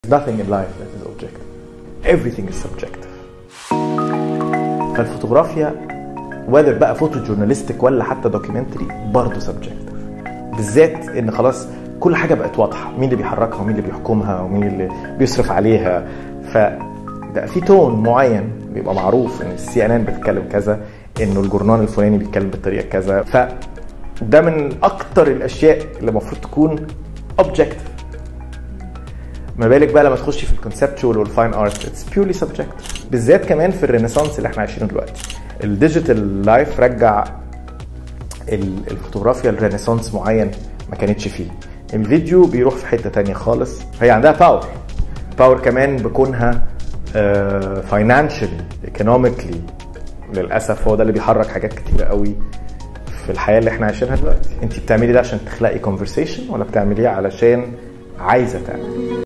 nothing in life that is objective. Everything is subjective. فالفوتوغرافيا whether بقى فوتو جورناليستيك ولا حتى دوكيومنتري برضه سبجكتيف بالذات ان خلاص كل حاجه بقت واضحه مين اللي بيحركها ومين اللي بيحكمها ومين اللي بيصرف عليها فبقى في تون معين بيبقى معروف ان السي ان ان بتتكلم كذا انه الجورنال الفلاني بيتكلم بالطريقه كذا فده من اكتر الاشياء اللي المفروض تكون اوبجكتيف ما بالك بقى لما تخشي في الكونسبتشوال والفاين ارت اتس بيورلي سبجكتيف بالذات كمان في الرينيسانس اللي احنا عايشينه دلوقتي الديجيتال لايف رجع الفوتوغرافيا الرينيسانس معين ما كانتش فيه الفيديو بيروح في حته تانية خالص هي عندها باور باور كمان بكونها فاينانشالي ايكونوميكلي للاسف هو ده اللي بيحرك حاجات كتيره قوي في الحياه اللي احنا عايشينها دلوقتي انت بتعملي ده عشان تخلقي كونفرسيشن ولا بتعمليه علشان عايزه تعملي